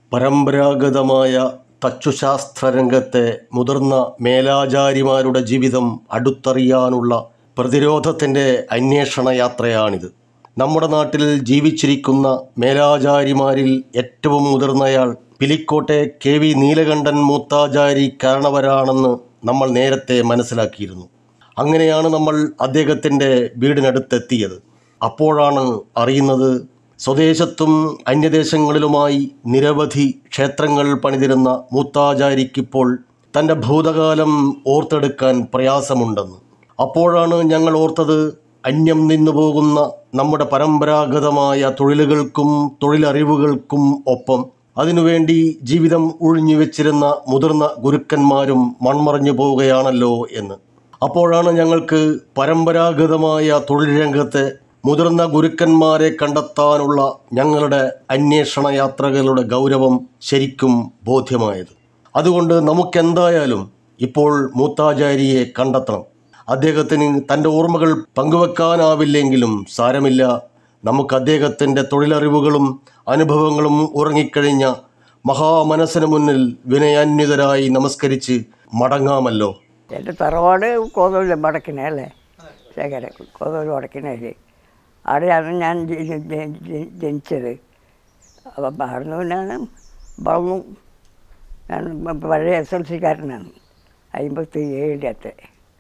പരമ്പരാഗതമായ തച്ചുശാസ്ത്രരംഗത്തെ മുതിർന്ന മേലാചാര്യമാരുടെ ജീവിതം അടുത്തറിയാനുള്ള പ്രതിരോധത്തിൻ്റെ അന്വേഷണ യാത്രയാണിത് നമ്മുടെ നാട്ടിൽ ജീവിച്ചിരിക്കുന്ന മേലാചാര്യമാരിൽ ഏറ്റവും മുതിർന്നയാൾ പിലിക്കോട്ടെ കെ വി നീലകണ്ഠൻ മൂത്താചാരി കാരണവരാണെന്ന് നമ്മൾ നേരത്തെ മനസ്സിലാക്കിയിരുന്നു അങ്ങനെയാണ് നമ്മൾ അദ്ദേഹത്തിൻ്റെ വീടിനടുത്തെത്തിയത് അപ്പോഴാണ് അറിയുന്നത് സ്വദേശത്തും അന്യദേശങ്ങളിലുമായി നിരവധി ക്ഷേത്രങ്ങൾ പണിതിരുന്ന മൂത്താചാരിക്കിപ്പോൾ തൻ്റെ ഭൂതകാലം ഓർത്തെടുക്കാൻ പ്രയാസമുണ്ടെന്ന് അപ്പോഴാണ് ഞങ്ങൾ ഓർത്തത് അന്യം നിന്നു പോകുന്ന നമ്മുടെ പരമ്പരാഗതമായ തൊഴിലുകൾക്കും തൊഴിലറിവുകൾക്കും ഒപ്പം അതിനുവേണ്ടി ജീവിതം ഒഴിഞ്ഞു വെച്ചിരുന്ന മുതിർന്ന ഗുരുക്കന്മാരും മൺമറഞ്ഞു പോവുകയാണല്ലോ എന്ന് അപ്പോഴാണ് ഞങ്ങൾക്ക് പരമ്പരാഗതമായ തൊഴിൽ രംഗത്തെ മുതിർന്ന ഗുരുക്കന്മാരെ കണ്ടെത്താനുള്ള ഞങ്ങളുടെ അന്വേഷണ യാത്രകളുടെ ഗൗരവം ശരിക്കും ബോധ്യമായത് അതുകൊണ്ട് നമുക്കെന്തായാലും ഇപ്പോൾ മൂത്താചാരിയെ കണ്ടെത്തണം അദ്ദേഹത്തിന് തൻ്റെ ഓർമ്മകൾ പങ്കുവെക്കാനാവില്ലെങ്കിലും സാരമില്ല നമുക്ക് അദ്ദേഹത്തിൻ്റെ തൊഴിലറിവുകളും അനുഭവങ്ങളും ഉറങ്ങിക്കഴിഞ്ഞ മഹാമനസ്സിന് മുന്നിൽ വിനയാന്വിതരായി നമസ്കരിച്ച് മടങ്ങാമല്ലോ എൻ്റെ തറവാട് കോതൂര് വടക്കിനെ അല്ലേ ശേഖര കോതൂര് വടക്കിനേല് അവിടെയാണ് ഞാൻ ജ- ജ- ജ- ജ- ജനിച്ചത് അപ്പം അവിടുന്ന് പിന്നാണ് വളർന്നു ഞാൻ പഴയ എസ് എൽ സിക്കാരനാണ് അമ്പത്തി ഏഴിൻ്റെ അത്തെ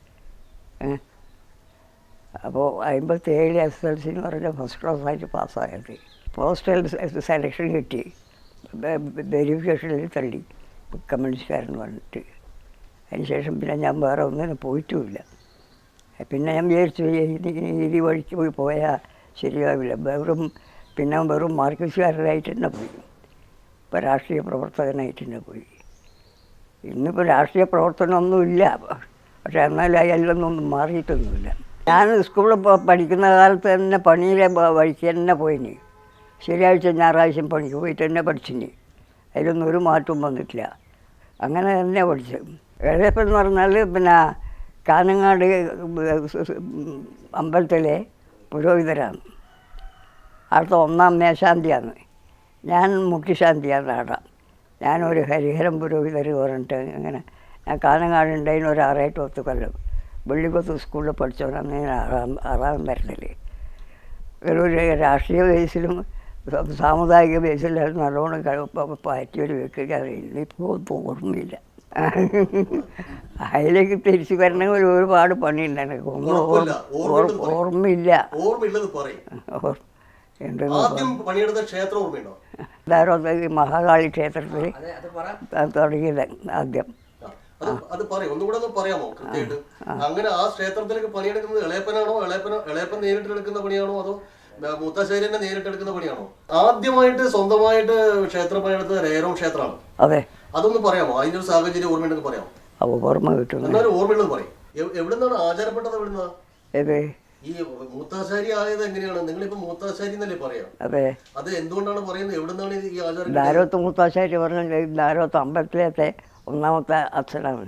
അപ്പോൾ അമ്പത്തി ഏഴ് എസ് എൽ സി എന്ന് പറഞ്ഞാൽ ഫസ്റ്റ് ക്ലാസ് ആയിട്ട് പാസ്സായത് പോസ്റ്റൽ സെലക്ഷൻ കിട്ടി വെരിഫിക്കേഷനിൽ തള്ളി കമ്മ്യൂണിസ്റ്റുകാരെന്ന് പറഞ്ഞിട്ട് അതിനുശേഷം പിന്നെ ഞാൻ വേറെ ഒന്നിനും പോയിട്ടുമില്ല പിന്നെ ഞാൻ വിചാരിച്ചു ഇനി ഇനി ഈ വഴിക്ക് പോയി പോയാൽ ശരിയാവില്ല വെറും പിന്നെ വെറും മാർക്സിസ്റ്റുകാരനായിട്ട് തന്നെ പോയി ഇപ്പോൾ രാഷ്ട്രീയ പ്രവർത്തകനായിട്ട് തന്നെ പോയി ഇന്നിപ്പോൾ രാഷ്ട്രീയ പ്രവർത്തനമൊന്നുമില്ല പക്ഷേ എന്നാലും അതിലൊന്നും മാറിയിട്ടൊന്നുമില്ല ഞാൻ സ്കൂളിൽ പ- പഠിക്കുന്ന കാലത്ത് തന്നെ പണിയിലെ വ- വഴിക്ക് തന്നെ പോയിനി ശനിയാഴ്ച ഞായറാഴ്ച പണിക്ക് പോയിട്ട് തന്നെ പഠിച്ചിനി അതിലൊന്നും ഒരു മാറ്റവും വന്നിട്ടില്ല അങ്ങനെ തന്നെ പഠിച്ചു എഴുതപ്പം എന്ന് പറഞ്ഞാൽ പിന്നെ കാനങ്ങാട് അമ്പലത്തിലെ പുരോഹിതരാണ് അവിടുത്തെ ഒന്നാം മേശാന്തിയാണ് ഞാൻ മുഖ്യശാന്തിയാണ് അവിടെ ഞാനൊരു ഹരിഹരം പുരോഹിതർ പറഞ്ഞിട്ട് അങ്ങനെ ഞാൻ കാനങ്ങാട് ഉണ്ടായിരുന്ന ഒരു ആറായിട്ട് പത്ത് കൊല്ലം വെള്ളിക്കൊത്ത് സ്കൂളിൽ പഠിച്ചവരാണ് ഞാൻ ആറാം ആറാം തരത്തിൽ ഒരു രാഷ്ട്രീയ ബേസിലും സ- സാമുദായിക ബേസിലും നല്ലോണം കഴിവ് പറ്റിയൊരു വ്യക്തിക്ക് ഇപ്പോൾ ഓർമ്മയില്ല അതിലേക്ക് തിരിച്ചു വരണമെങ്കിൽ ഒരുപാട് പണിയുണ്ടാണ് ഒന്നും ഓർ- കുഴപ്പമില്ല. ഓർ- ഓർമ്മയില്ല ഓർമ്മയുള്ളത് പറയും ഓർ- എന്തെന്ന് ആദ്യം പണിയെടുത്ത ക്ഷേത്രം ഓർമ്മയുണ്ടോ ധാരാളം ഈ മഹാകാളി ക്ഷേത്രത്തിൽ ത- തുടങ്ങിയത് ആദ്യം ആ, അത് അത് പറയും ഒന്നുകൂടെ ഒന്ന് പറയാമോ കൃത്യമായിട്ട് അങ്ങനെ ആ ക്ഷേത്രത്തിലേക്ക് പണിയെടുക്കുന്നത് ഇളയപ്പനാണോ ഇളയപ്പനോ ഇളയപ്പൻ നേരിട്ട് എടുക്കുന്ന പണിയാണോ അതോ മൂത്താശ്ശേരി തന്നെ നേരിട്ട് എടുക്കുന്ന പണിയാണോ ആദ്യമായിട്ട് സ്വന്തമായിട്ട് ക്ഷേത്രം പണിയെടുത്തത് രേരോ ക്ഷേത്രമാണ് അതെ അതൊന്ന് പറയാമോ അതിന്റെ ഒരു സാഹചര്യം ഓർമ്മയുണ്ടെന്ന് പറയാമോ അപ്പോൾ ഓർമ്മ കിട്ടുന്നു എന്നാലും ഓർമ്മയുള്ളത് പറയും എവ്- എവിടുന്നാണ് ആചാരപ്പെട്ടത് എവിടുന്നാ ഏത് ഈ മൂത്താശാരി ആയത് എങ്ങനെയാണ് നിങ്ങളിപ്പോ മൂത്താശാരി എന്നല്ലേ പറയാം അതെ അത് എന്തുകൊണ്ടാണ് പറയുന്നത് എവിടുന്നാണ് ഇത് ഈ ആചാരം ധാരോത്ത് മുത്താശ്ശേരി പറഞ്ഞ ധാരോത്ത് അമ്പലത്തിലത്തെ ഒന്നാമത്തെ അച്ഛനാണ്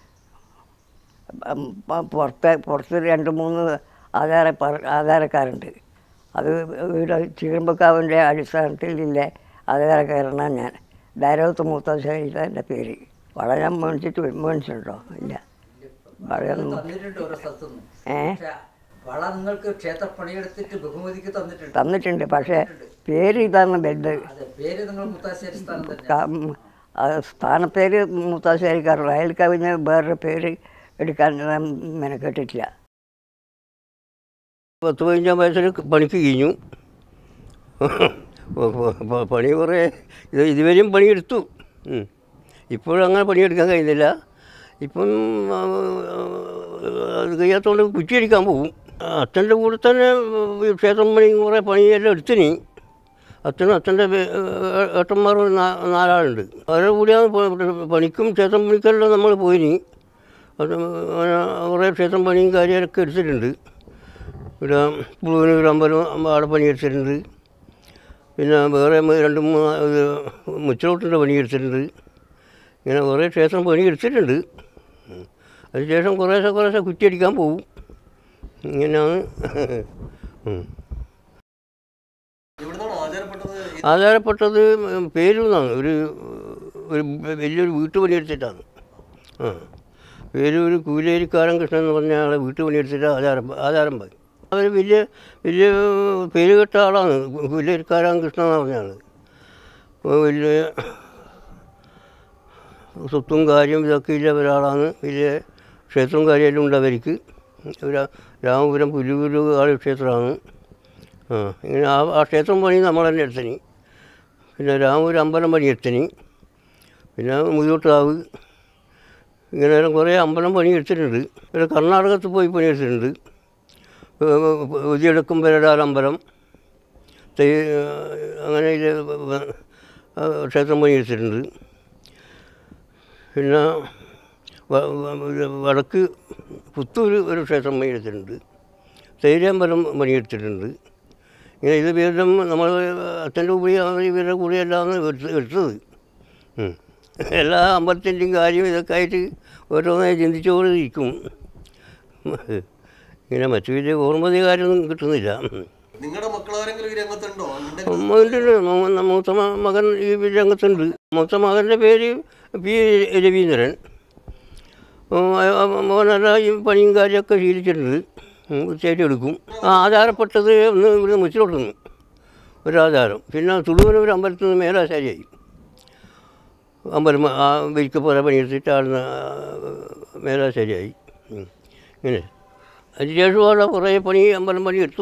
ഉം, പ- പുറത്ത് പുറത്ത് രണ്ട് മൂന്ന് ആധാര പറ- ആധാരക്കാരുണ്ട് അത് ഇവിടെ ചീറുമ്പക്കാവിൻ്റെ അടിസ്ഥാനത്തിലില്ല ആധാരക്കാരനാണ് ഞാൻ ധാരോത്ത് മുത്താശ്ശേരി എൻ്റെ പേര് വളരെ ഞാൻ മേടിച്ചിട്ട് മേടിച്ചിട്ടുണ്ടോ ഇല്ല വളരെ തന്നിട്ടുണ്ട് ഓരോ സ്ഥലത്തുനിന്ന് ഏ പക്ഷെ വള നിങ്ങൾക്ക് ക്ഷേത്ര പണിയെടുത്തിട്ട് ബഹുമതിക്ക് തന്നിട്ടുണ്ട് തന്നിട്ടുണ്ട് പക്ഷേ പേര് ഇതാണ് വലുത് അതെ പേര് നിങ്ങൾ മുത്താശ്ശേരി സ്ഥാനം തന്നെ ക- ഉം, ആ സ്ഥാനപ്പേര് മുത്താശ്ശേരിക്കാരുള്ളൂ അയാൾ കവിഞ്ഞ് വേറൊരു പേര് എടുക്കാൻ ഞാൻ മെനക്കെട്ടിട്ടില്ല പത്ത് പതിനഞ്ചാം വയസ്സിൽ പണിക്ക് കഴിഞ്ഞു പ- പ- പ- പണി കുറേ ഇത് ഇതുവരെയും പണിയെടുത്തു ഉം. ഇപ്പോഴും അങ്ങനെ പണിയെടുക്കാൻ കഴിയുന്നില്ല ഇപ്പം ആ, അത് കഴിയാത്തതുകൊണ്ട് കുറ്റിയടിക്കാൻ പോകും അച്ഛൻ്റെ കൂടെ തന്നെ ഈ ക്ഷേത്രം പണി കുറേ പണിയെല്ലാം എടുത്തിന് അച്ഛനും അച്ഛൻ്റെ പേ- ഏ- ഏട്ടന്മാർ ഒരു നാ- നാലാളുണ്ട് അവരുടെ കൂടെയാണ് പ- പണിക്കും ക്ഷേത്രം പണിക്കെല്ലാം നമ്മൾ പോയിനി അത് അങ്ങനെ കുറേ ക്ഷേത്രം പണിയും കാര്യങ്ങളൊക്കെ എടുത്തിട്ടുണ്ട് ഇവിടെ പുളുവിന് ഒരു അമ്പലം അവിടെ പണിയെടുത്തിട്ടുണ്ട് പിന്നെ വേറെ മ- രണ്ട് മൂന്ന് ഇത് മുച്ചിലോട്ടിൻ്റെ പണിയെടുത്തിട്ടുണ്ട് ഇങ്ങനെ കുറേ ക്ഷേത്രം പണിയെടുത്തിട്ടുണ്ട് ഉം. അതിനുശേഷം കുറേശ്ശെ കുറേശ്ശെ കുറ്റിയടിക്കാൻ പോകും ഇങ്ങനെയാണ് ഉം. എവിടുന്നാണ് ആചാരപ്പെട്ടത് ആധാരപ്പെട്ടത് പേരിൽ നിന്നാണ് ഒരു ഒരു വലിയൊരു വീട്ടുപണിയെടുത്തിട്ടാണ് ആ പേര് ഒരു കൂലേരിക്കാരൻ കൃഷ്ണൻ എന്ന് പറഞ്ഞ ആളെ വീട്ടുപണിയെടുത്തിട്ട് ആധാരം ആധാരം പോയി അവർ വലിയ വലിയ പേര് കെട്ട ആളാണ് കൂലേരിക്കാരൻ കൃഷ്ണൻ എന്ന് പറഞ്ഞ ആൾ വലിയ സ്വത്തും കാര്യം ഇതൊക്കെ ഇല്ല ഒരാളാണ് വലിയ ക്ഷേത്രവും കാര്യമെല്ലാം ഉണ്ട് അവർക്ക് ഒരു രാമപുരം പുല്ലൂര് ആള് ക്ഷേത്രമാണ് ആ ഇങ്ങനെ ആ ആ ക്ഷേത്രം പണി നമ്മൾ തന്നെ എടുത്തനി പിന്നെ രാമപുരം അമ്പലം പണി എടുത്തനി പിന്നെ മുതിയോട്ടാവ് ഇങ്ങനെ കുറേ അമ്പലം പണി എടുത്തിട്ടുണ്ട് പിന്നെ കർണാടകത്തിൽ പോയി പണി എടുത്തിട്ടുണ്ട് ഉദിയെടുക്കും പെരടാൽ അമ്പലം തേ അങ്ങനെ ഇത് ക്ഷേത്രം പണി എടുത്തിട്ടുണ്ട് പിന്നെ വ- വ- വടക്ക് പുത്തൂർ ഒരു ക്ഷേത്രം പണിയെടുത്തിട്ടുണ്ട് തൈരാമ്പലം പണിയെടുത്തിട്ടുണ്ട് ഇങ്ങനെ ഇത് വീണ്ടും നമ്മൾ അച്ഛൻ്റെ കൂടി ഇവരുടെ കൂടെയല്ലാന്ന് എടുത്ത് എടുത്തത് ഉം. എല്ലാ അമ്പലത്തിൻ്റെയും കാര്യം ഇതൊക്കെ ആയിട്ട് ഓരോന്നായി ചിന്തിച്ചുകൊണ്ടിരിക്കും ഇങ്ങനെ മറ്റു വലിയ ഓർമ്മതി കാര്യമൊന്നും കിട്ടുന്നില്ല നിങ്ങളുടെ മക്കളാരെങ്കിലും ഈ രംഗത്തുണ്ടോ ഉണ്ടെങ്കിൽ ഉണ്ട് മൂ- മൂത്ത മ- മകൻ ഈ രംഗത്തുണ്ട് മൂത്ത മകൻ്റെ പേര് പി രവീന്ദ്രൻ ഉം, അയ- അ- മോനല്ല ഈ പണിയും കാര്യമൊക്കെ ശീലിച്ചിട്ടുണ്ട് ഉം, തീർച്ചയായിട്ടും എടുക്കും ആ ആധാരപ്പെട്ടത് ഒന്ന് ഇവിടെ മുച്ചിലോട്ടുന്നു ഒരു ആധാരം പിന്നെ തുളുവനൂർ അമ്പലത്തിൽ നിന്ന് മേലാശാരിയായി അമ്പലം ആ വരിക്ക പോലെ പണിയെടുത്തിട്ട് ആടുന്ന മേലാശാരിയായി ഉം. ഇങ്ങനെ അതിനുശേഷം അവിടെ കുറേ പണി അമ്പലം പണി എടുത്തു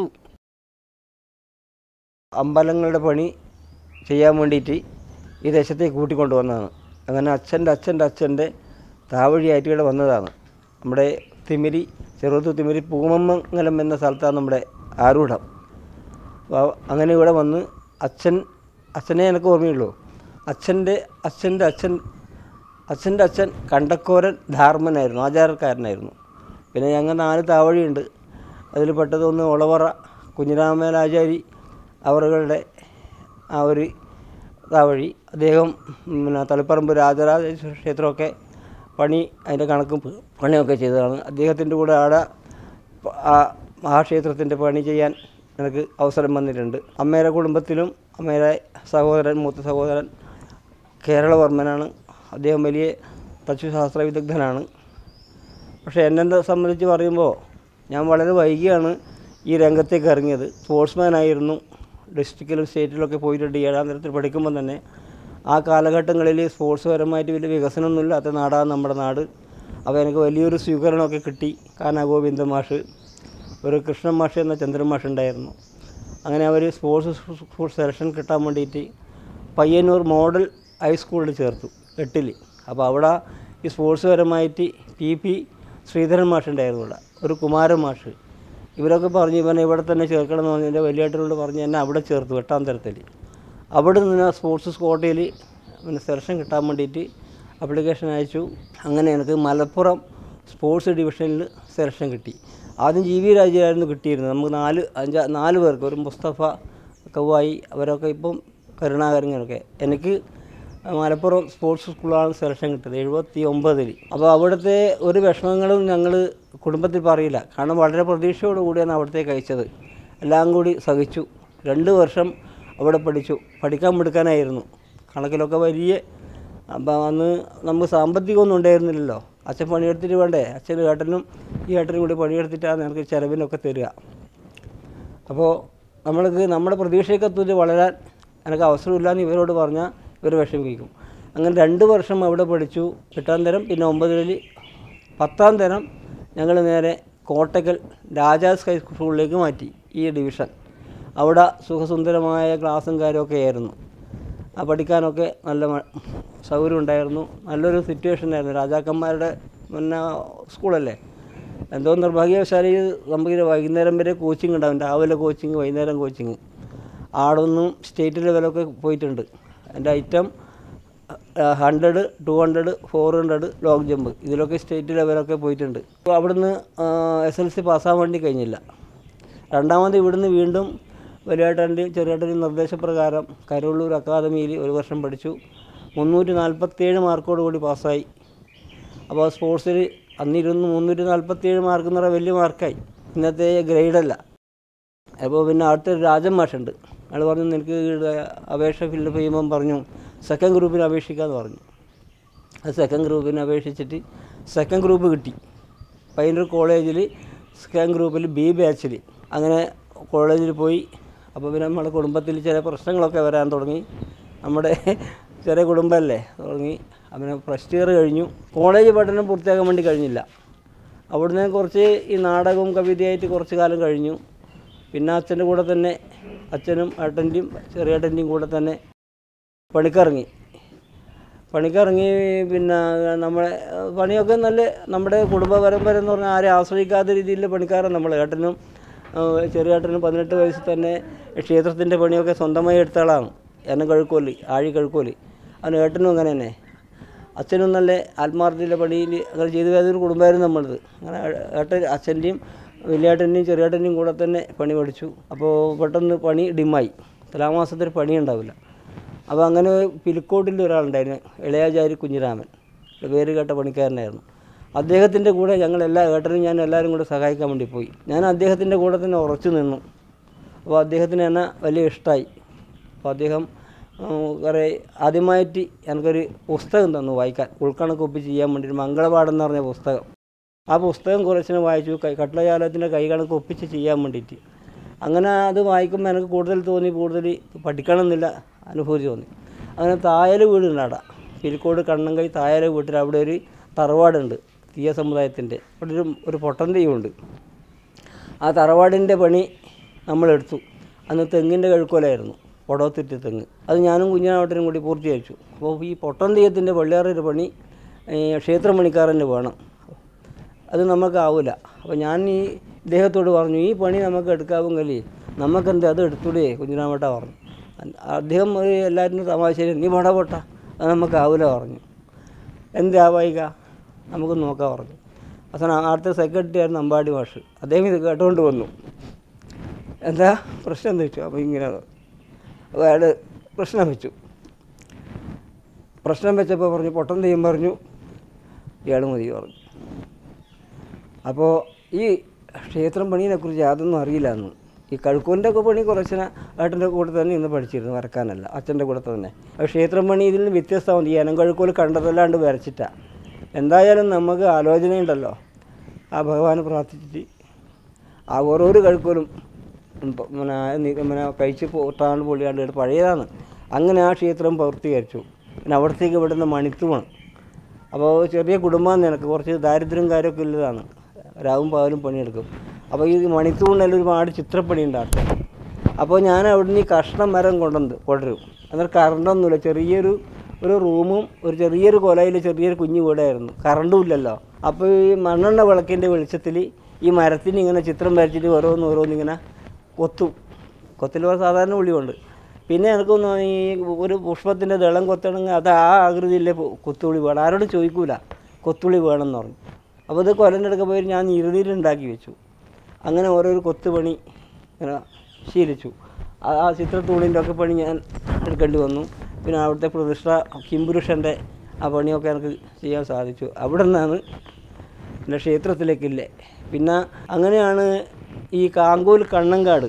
അമ്പലങ്ങളുടെ പണി ചെയ്യാൻ വേണ്ടിയിട്ട് ഈ ദേശത്തേക്ക് കൂട്ടിക്കൊണ്ടുവന്നതാണ് അങ്ങനെ അച്ഛൻ്റെ അച്ഛൻ്റെ അച്ഛൻ്റെ താവഴിയായിട്ട് ഇവിടെ വന്നതാണ് നമ്മുടെ തിമിരി ചെറുത്തു തിമിരി പൂമമംഗലം എന്ന സ്ഥലത്താണ് നമ്മുടെ ആരൂഢം അപ്പോൾ അങ്ങനെ ഇവിടെ വന്ന് അച്ഛൻ അച്ഛനെ എനിക്ക് ഓർമ്മയുള്ളൂ അച്ഛൻ്റെ അച്ഛൻ്റെ അച്ഛൻ അച്ഛൻ്റെ അച്ഛൻ കണ്ടക്കോരൻ ധാർമ്മനായിരുന്നു ആചാരക്കാരനായിരുന്നു പിന്നെ ഞങ്ങൾ നാല് താവഴിയുണ്ട് അതിൽ പെട്ടതൊന്ന് ഒളവറ കുഞ്ഞിരാമേലാചാരി അവറുകളുടെ ആ ഒരു താവഴി അദ്ദേഹം പിന്നെ തളിപ്പറമ്പ് രാജരാജേശ്വര ക്ഷേത്രമൊക്കെ പണി അതിൻ്റെ കണക്കും പണിയൊക്കെ ചെയ്തതാണ് അദ്ദേഹത്തിൻ്റെ കൂടെ ആടെ പ- ആ മഹാക്ഷേത്രത്തിൻ്റെ പണി ചെയ്യാൻ എനിക്ക് അവസരം വന്നിട്ടുണ്ട് അമ്മയുടെ കുടുംബത്തിലും അമ്മയുടെ സഹോദരൻ മൂത്ത സഹോദരൻ കേരളവർമ്മനാണ് അദ്ദേഹം വലിയ തച്ചുശാസ്ത്ര വിദഗ്ധനാണ് പക്ഷേ എന്നെ സംബന്ധിച്ച് പറയുമ്പോൾ ഞാൻ വളരെ വൈകിയാണ് ഈ രംഗത്തേക്ക് ഇറങ്ങിയത് സ്പോർട്സ്മാൻ ആയിരുന്നു ഡിസ്ട്രിക്റ്റിലും സ്റ്റേറ്റിലൊക്കെ പോയിട്ടുണ്ട് ഏഴാം തരത്തിൽ പഠിക്കുമ്പോൾ തന്നെ ആ കാലഘട്ടങ്ങളിൽ സ്പോർട്സ് പരമായിട്ട് വലിയ വികസനമൊന്നും ഇല്ലാത്ത നാടാണ് നമ്മുടെ നാട് അപ്പോൾ എനിക്ക് വലിയൊരു സ്വീകരണമൊക്കെ കിട്ടി കാന ഗോവിന്ദ മാഷ് ഒരു കൃഷ്ണൻ മാഷ് എന്ന ചന്ദ്രൻ മാഷ് ഉണ്ടായിരുന്നു അങ്ങനെ അവർ സ്പോർട്സ് സ്കൂൾ സെലക്ഷൻ കിട്ടാൻ വേണ്ടിയിട്ട് പയ്യന്നൂർ മോഡൽ ഹൈസ്കൂളിൽ ചേർത്തു എട്ടിൽ അപ്പോൾ അവിടെ ഈ സ്പോർട്സ് പരമായിട്ട് പി പി ശ്രീധരൻ മാഷ് ഉണ്ടായിരുന്നു ഇവിടെ ഒരു കുമാരൻ മാഷ് ഇവരൊക്കെ പറഞ്ഞു ഇവനെ ഇവിടെ തന്നെ ചേർക്കണം എന്ന് പറഞ്ഞ് എൻ്റെ വലിയേട്ടനോട് പറഞ്ഞ് എന്നെ അവിടെ ചേർത്തു എട്ടാം തരത്തിൽ അവിടെ നിന്ന് സ്പോർട്സ് കോട്ടയിൽ പിന്നെ സെലക്ഷൻ കിട്ടാൻ വേണ്ടിയിട്ട് അപ്ലിക്കേഷൻ അയച്ചു അങ്ങനെ എനിക്ക് മലപ്പുറം സ്പോർട്സ് ഡിവിഷനിൽ സെലക്ഷൻ കിട്ടി ആദ്യം ജി വി രാജയായിരുന്നു കിട്ടിയിരുന്നത് നമുക്ക് നാല് അഞ്ചാ നാല് പേർക്ക് ഒരു മുസ്തഫ കവായി അവരൊക്കെ ഇപ്പം കരുണാകരങ്ങനൊക്കെ എനിക്ക് മലപ്പുറം സ്പോർട്സ് സ്കൂളാണ് സെലക്ഷൻ കിട്ടിയത് എഴുപത്തി ഒമ്പതിൽ അപ്പോൾ അവിടുത്തെ ഒരു വിഷമങ്ങളും ഞങ്ങൾ കുടുംബത്തിൽ പറയില്ല കാരണം വളരെ പ്രതീക്ഷയോട് കൂടിയാണ് അവിടത്തേക്ക് അയച്ചത് എല്ലാം കൂടി സഹിച്ചു രണ്ട് വർഷം അവിടെ പഠിച്ചു പഠിക്കാൻ മിടുക്കാനായിരുന്നു കണക്കിലൊക്കെ വലിയ അപ്പം അന്ന് നമുക്ക് സാമ്പത്തികമൊന്നും ഉണ്ടായിരുന്നില്ലല്ലോ അച്ഛൻ പണിയെടുത്തിട്ട് വേണ്ടേ അച്ഛനും ഏട്ടനും ഈ ഏട്ടനും കൂടി പണിയെടുത്തിട്ടാണ് എനിക്ക് ചിലവിനൊക്കെ തരിക അപ്പോൾ നമ്മൾക്ക് നമ്മുടെ പ്രതീക്ഷയ്ക്കത്തുച്ച് വളരാൻ എനിക്ക് അവസരമില്ലാന്ന് ഇവരോട് പറഞ്ഞാൽ ഇവർ വിഷമിക്കും അങ്ങനെ രണ്ട് വർഷം അവിടെ പഠിച്ചു എട്ടാം തരം പിന്നെ ഒമ്പതിൽ പത്താം തരം ഞങ്ങൾ നേരെ കോട്ടക്കൽ രാജാസ് ഹൈസ്കൂളിലേക്ക് മാറ്റി ഈ ഡിവിഷൻ അവിടെ സുഖസുന്ദരമായ ക്ലാസ്സും കാര്യമൊക്കെ ആയിരുന്നു ആ പഠിക്കാനൊക്കെ നല്ല മ- സൗകര്യം ഉണ്ടായിരുന്നു നല്ലൊരു സിറ്റുവേഷൻ ആയിരുന്നു രാജാക്കന്മാരുടെ പിന്നെ സ്കൂളല്ലേ എന്തോ നിർഭാഗ്യവശാൽ നമുക്ക് വൈകുന്നേരം വരെ കോച്ചിങ് ഉണ്ടാവും രാവിലെ കോച്ചിങ് വൈകുന്നേരം കോച്ചിങ് ആടൊന്നും സ്റ്റേറ്റ് ലെവലൊക്കെ പോയിട്ടുണ്ട് എൻ്റെ item hundred two hundred four hundred long jump ഇതിലൊക്കെ സ്റ്റേറ്റ് ലെവലൊക്കെ പോയിട്ടുണ്ട് അപ്പോൾ അവിടുന്ന് എസ് എൽ സി പാസ്സാൻ വേണ്ടി കഴിഞ്ഞില്ല രണ്ടാമത് ഇവിടുന്ന് വീണ്ടും വലിയേട്ടൻ്റെയും ചെറിയേട്ടൻ്റെയും നിർദ്ദേശപ്രകാരം കരുവള്ളൂർ അക്കാദമിയിൽ ഒരു വർഷം പഠിച്ചു മുന്നൂറ്റി നാൽപ്പത്തേഴ് മാർക്കോട് കൂടി പാസ്സായി അപ്പോൾ സ്പോർട്സിൽ അന്നിരുന്ന് മുന്നൂറ്റി നാൽപ്പത്തേഴ് മാർക്ക് എന്ന് പറഞ്ഞാൽ വലിയ മാർക്കായി ഇന്നത്തെ ഗ്രേഡല്ല അപ്പോൾ പിന്നെ അടുത്തൊരു രാജൻ മാഷുണ്ട് അയാൾ പറഞ്ഞു നിനക്ക് ഇവിടെ അപേക്ഷ ഫില്ലപ്പ് ചെയ്യുമ്പം പറഞ്ഞു സെക്കൻഡ് ഗ്രൂപ്പിന് അപേക്ഷിക്കാമെന്ന് പറഞ്ഞു അത് സെക്കൻഡ് ഗ്രൂപ്പിന് അപേക്ഷിച്ചിട്ട് സെക്കൻഡ് ഗ്രൂപ്പ് കിട്ടി പയ്യന്നൂർ കോളേജിൽ സെക്കൻഡ് ഗ്രൂപ്പിൽ ബി ബാച്ചിൽ അങ്ങനെ കോളേജിൽ പോയി അപ്പോൾ പിന്നെ നമ്മുടെ കുടുംബത്തിൽ ചില പ്രശ്നങ്ങളൊക്കെ വരാൻ തുടങ്ങി നമ്മുടെ ചെറിയ കുടുംബമല്ലേ തുടങ്ങി അങ്ങനെ ഫസ്റ്റ് ഇയർ കഴിഞ്ഞു കോളേജ് പഠനം പൂർത്തിയാക്കാൻ വേണ്ടി കഴിഞ്ഞില്ല അവിടുന്ന് കുറച്ച് ഈ നാടകവും കവിതയായിട്ട് കുറച്ച് കാലം കഴിഞ്ഞു പിന്നെ അച്ഛൻ്റെ കൂടെ തന്നെ അച്ഛനും ഏട്ടൻ്റെയും ചെറിയേട്ടൻ്റെയും കൂടെ തന്നെ പണിക്കിറങ്ങി പണിക്കിറങ്ങി പിന്നെ നമ്മളെ പണിയൊക്കെ നല്ല നമ്മുടെ കുടുംബ പരമ്പര എന്ന് പറഞ്ഞാൽ ആരെ ആശ്രയിക്കാത്ത രീതിയിൽ പണിക്കാരൻ നമ്മൾ ഏട്ടനും ചെറിയേട്ടനും പതിനെട്ട് വയസ്സിൽ തന്നെ ക്ഷേത്രത്തിൻ്റെ പണിയൊക്കെ സ്വന്തമായി എടുത്ത ആളാണ് എന്നെ കഴുക്കോലി ആഴി കഴുക്കോലി അവന് ഏട്ടനും അങ്ങനെ തന്നെ അച്ഛനും നല്ല ആത്മാർത്ഥതയിലെ പണിയിൽ അങ്ങനെ ചെയ്തു വേതൊരു കുടുംബമായിരുന്നു നമ്മളത് അങ്ങനെ ഏട്ടൻ അച്ഛൻ്റെയും വലിയേട്ടൻ്റെയും ചെറിയേട്ടൻ്റെയും കൂടെ തന്നെ പണി പഠിച്ചു അപ്പോൾ പെട്ടെന്ന് പണി ഡിമ്മായി തുലാമാസത്തിൽ പണി ഉണ്ടാവില്ല അപ്പോൾ അങ്ങനെ പിലിക്കോട്ടിൽ ഒരാളുണ്ടായിരുന്നു ഇളയാചാരി കുഞ്ഞിരാമൻ പേര് കേട്ട പണിക്കാരനായിരുന്നു അദ്ദേഹത്തിൻ്റെ കൂടെ ഞങ്ങൾ എല്ലാ ഏട്ടനും ഞാൻ എല്ലാവരും കൂടെ സഹായിക്കാൻ വേണ്ടി പോയി ഞാൻ അദ്ദേഹത്തിൻ്റെ കൂടെ തന്നെ ഉറച്ചു നിന്നു അപ്പോൾ അദ്ദേഹത്തിന് എന്നെ വലിയ ഇഷ്ടമായി അപ്പോൾ അദ്ദേഹം ഉം, കുറേ ആദ്യമായിട്ട് എനിക്കൊരു പുസ്തകം തന്നു വായിക്കാൻ ഉൾക്കണക്ക് ഒപ്പിച്ച് ചെയ്യാൻ വേണ്ടിയിട്ട് മംഗളപാഠം എന്ന് പറഞ്ഞ പുസ്തകം ആ പുസ്തകം കുറച്ചിനെ വായിച്ചു കൈ കട്ടളജാലത്തിൻ്റെ കൈ കണക്ക് ഒപ്പിച്ച് ചെയ്യാൻ വേണ്ടിയിട്ട് അങ്ങനെ അത് വായിക്കുമ്പോൾ എനിക്ക് കൂടുതൽ തോന്നി കൂടുതൽ പഠിക്കണം എന്നില്ല അനുഭൂതി തോന്നി അങ്ങനെ തായൽ വീടുണ്ട് അവിടെ പിലിക്കോട് കണ്ണങ്കൈ തായൽ വീട്ടിൽ അവിടെ ഒരു തറവാടുണ്ട് തീയ സമുദായത്തിൻ്റെ അവിടെ ഒരു ഒരു പൊട്ടൻ തെയ്യമുണ്ട് ആ തറവാടിൻ്റെ പണി നമ്മളെടുത്തു അന്ന് തെങ്ങിൻ്റെ കഴുക്കോലായിരുന്നു പൊടവത്തുറ്റി തെങ്ങ് അത് ഞാനും കുഞ്ഞാവട്ടനും കൂടി പൂർത്തീകരിച്ചു അപ്പോൾ ഈ പൊട്ടൻ തെയ്യത്തിൻ്റെ പള്ളിയാറൊരു പണി ഏ, ക്ഷേത്രമണിക്കാരന് വേണം അത് നമുക്കാവില്ല അപ്പോൾ ഞാൻ ഈ ഇദ്ദേഹത്തോട് പറഞ്ഞു ഈ പണി നമുക്ക് എടുക്കാമെങ്കിൽ നമുക്കെന്ത് അത് എടുത്തൂടെ കുഞ്ഞിരാമട്ട പറഞ്ഞു അദ്ദേഹം ഒരു എല്ലാവരും തമാശയിൽ നീ പോടാ പോട്ട അത് നമുക്കാവില്ല പറഞ്ഞു എന്താ വൈക നമുക്ക് നോക്കാം പറഞ്ഞു അവസാനം അടുത്ത സെക്രട്ടറി ആയിരുന്നു അമ്പാടി മാഷ് അദ്ദേഹം ഇത് കേട്ടുകൊണ്ട് വന്നു എന്താ പ്രശ്നം എന്താ വെച്ചു അപ്പോൾ ഇങ്ങനെ അപ്പോൾ അയാൾ പ്രശ്നം വെച്ചു പ്രശ്നം വെച്ചപ്പോൾ പറഞ്ഞു പൊട്ടൻ തെയ്യം പറഞ്ഞു ഇയാൾ മതി പറഞ്ഞു അപ്പോൾ ഈ ക്ഷേത്രം പണീനെക്കുറിച്ച് യാതൊന്നും അറിയില്ല അന്ന് ഈ കഴുക്കൂൻ്റെ ഒക്കെ പണി കുറച്ചിന് ഏട്ടൻ്റെ കൂടെ തന്നെ ഇന്ന് പഠിച്ചിരുന്നു വരക്കാനല്ല അച്ഛൻ്റെ കൂടെ തന്നെ അപ്പോൾ ക്ഷേത്രം പണി ഇതിൽ നിന്ന് വ്യത്യസ്തമാണ് ഈ അനം കഴുക്കോൽ കണ്ടതല്ലാണ്ട് വരച്ചിട്ടാണ് എന്തായാലും നമുക്ക് ആലോചനയുണ്ടല്ലോ ആ ഭഗവാനെ പ്രാർത്ഥിച്ചിട്ട് ആ ഓരോരോ കഴുക്കോലും ഉം പ- പിന്നെ നി- പിന്നെ കഴിച്ച് പോട്ടാണ്ട് പൊളിയാണ്ട് എടുത്ത് പഴയതാണ് അങ്ങനെ ആ ക്ഷേത്രം പൂർത്തീകരിച്ചു പിന്നെ അവിടത്തേക്ക് ഇവിടുന്ന് മണിത്തുമാണ് അപ്പോൾ ചെറിയ കുടുംബം നിനക്ക് കുറച്ച് ദാരിദ്ര്യം കാര്യമൊക്കെ ഉള്ളതാണ് രാവും പകലും പണിയെടുക്കും അപ്പോൾ ഈ മണിത്തൂണിൽ ഒരുപാട് ചിത്രപ്പണി ഉണ്ടാക്കും അപ്പോൾ ഞാൻ അവിടുന്ന് ഈ കഷ്ണം മരം കൊണ്ടുവന്ന് കൊണ്ടുവരും അന്നേരം കറണ്ടൊന്നുമില്ല ചെറിയൊരു ഒരു റൂമും ഒരു ചെറിയൊരു കൊലയിൽ ചെറിയൊരു കുഞ്ഞു വീടായിരുന്നു കറണ്ടും ഇല്ലല്ലോ അപ്പോൾ ഈ മണ്ണെണ്ണ വിളക്കിൻ്റെ വെളിച്ചത്തിൽ ഈ മരത്തിന് ഇങ്ങനെ ചിത്രം വരച്ചിട്ട് ഓരോന്ന് ഓരോന്നിങ്ങനെ കൊത്തും കൊത്തിൽ സാധാരണ ഉള്ളിയുണ്ട് പിന്നെ എനിക്കൊന്ന് ഈ ഒരു പുഷ്പത്തിൻ്റെ ദളം കൊത്തണമെങ്കിൽ അത് ആ ആകൃതിയിലെ കൊത്തുള്ളി വേണം ആരോടും ചോദിക്കൂല കൊത്തുള്ളി വേണമെന്ന് പറഞ്ഞു അപ്പോൾ ഇത് കൊലൻ്റെ അടുക്ക പോയി ഞാൻ ഇരുതിയിലുണ്ടാക്കി വെച്ചു അങ്ങനെ ഓരോരോ കൊത്തുപണി ഇങ്ങനെ ശീലിച്ചു ആ ആ ചിത്രത്തൂണിൻ്റെ ഒക്കെ പണി ഞാൻ എടുക്കേണ്ടി വന്നു പിന്നെ അവിടുത്തെ പ്രതിഷ്ഠ കിംപുരുഷൻ്റെ ആ പണിയൊക്കെ എനിക്ക് ചെയ്യാൻ സാധിച്ചു അവിടെ നിന്നാണ് പിന്നെ ക്ഷേത്രത്തിലേക്കില്ലേ പിന്നെ അങ്ങനെയാണ് ഈ കാങ്കോൽ കണ്ണങ്കാട്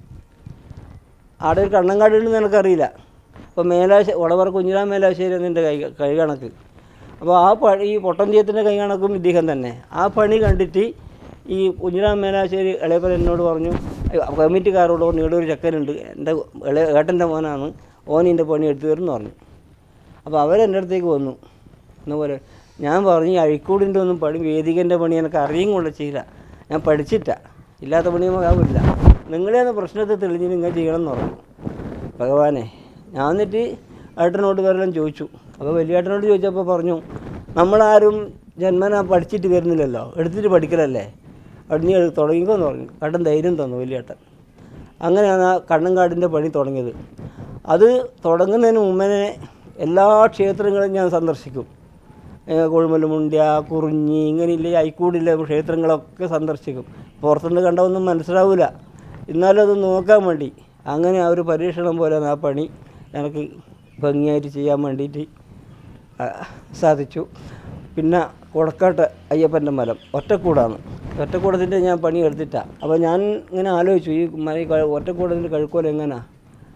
ആടെ ഒരു കണ്ണങ്കാട് ഉണ്ടെന്ന് എനിക്കറിയില്ല അപ്പോൾ മേലാശ ഉളവർ കുഞ്ഞിരാം മേലാശ്ശേരി എന്നിൻ്റെ കൈ കൈ കണക്ക് അപ്പോൾ ആ പണി ഈ പൊട്ടന്തിയത്തിൻ്റെ കൈ കണക്കും ഇദ്ദേഹം തന്നെ ആ പണി കണ്ടിട്ട് ഈ കുഞ്ഞിരാം മേലാശ്ശേരി ഇളയപ്പൻ എന്നോട് പറഞ്ഞു "അയ്യോ, കമ്മിറ്റിക്കാരോട് പറഞ്ഞു ഇവിടെ ഒരു ചെക്കനുണ്ട് എൻ്റെ ഇളയ ഏട്ടൻ്റെ മോനാണ് ഓനിൻ്റെ പണി എടുത്തു തരുമെന്ന് പറഞ്ഞു അപ്പോൾ അവരെൻ്റെ അടുത്തേക്ക് വന്നു എന്ന പോലെ ഞാൻ പറഞ്ഞു ഈ അഴിക്കൂടിൻ്റെ ഒന്നും പണി വേദികൻ്റെ പണി എനിക്ക് അറിയും കൊണ്ട് ചെയ്യില്ല ഞാൻ പഠിച്ചിട്ടാ ഇല്ലാത്ത പണിയൊന്നും ആവില്ല നിങ്ങളെയാണ് പ്രശ്നത്തെ തെളിഞ്ഞ് നിങ്ങൾ ചെയ്യണം എന്ന് പറഞ്ഞു ഭഗവാനെ ഞാൻ എന്നിട്ട് ഏട്ടനോട് വരെല്ലാം ചോദിച്ചു അപ്പോൾ വലിയ ഏട്ടനോട് ചോദിച്ചപ്പോൾ പറഞ്ഞു നമ്മളാരും ജന്മന പഠിച്ചിട്ട് വരുന്നില്ലല്ലോ എടുത്തിട്ട് പഠിക്കലല്ലേ അവിടെ നീ തുടങ്ങിക്കോന്ന് പറഞ്ഞു ഏട്ടൻ ധൈര്യം തന്നു വലിയ ഏട്ടൻ അങ്ങനെയാണ് ആ കണ്ണങ്കാടിൻ്റെ പണി തുടങ്ങിയത് അത് തുടങ്ങുന്നതിന് മുമ്പേ എല്ലാ ക്ഷേത്രങ്ങളും ഞാൻ സന്ദർശിക്കും കൊഴുമലുമുണ്ട്യ കുറിഞ്ഞി ഇങ്ങനെയില്ലേ ഐക്കൂടില്ല ക്ഷേത്രങ്ങളൊക്കെ സന്ദർശിക്കും പുറത്തുനിന്ന് കണ്ടതൊന്നും മനസ്സിലാവില്ല എന്നാലും അത് നോക്കാൻ വേണ്ടി അങ്ങനെ ആ ഒരു പരീക്ഷണം പോലെ ആ പണി എനിക്ക് ഭംഗിയായിട്ട് ചെയ്യാൻ വേണ്ടിയിട്ട് ആ, സാധിച്ചു പിന്നെ കൊടക്കാട്ട് അയ്യപ്പൻ്റെ മലം ഒറ്റക്കൂടാണ് ഒറ്റക്കൂടത്തിൻ്റെ ഞാൻ പണി എടുത്തിട്ടാണ് അപ്പോൾ ഞാൻ ഇങ്ങനെ ആലോചിച്ചു ഈ മല ഈ ക- ഒറ്റക്കൂടത്തിൻ്റെ കഴുക്കോൽ എങ്ങനെയാണ്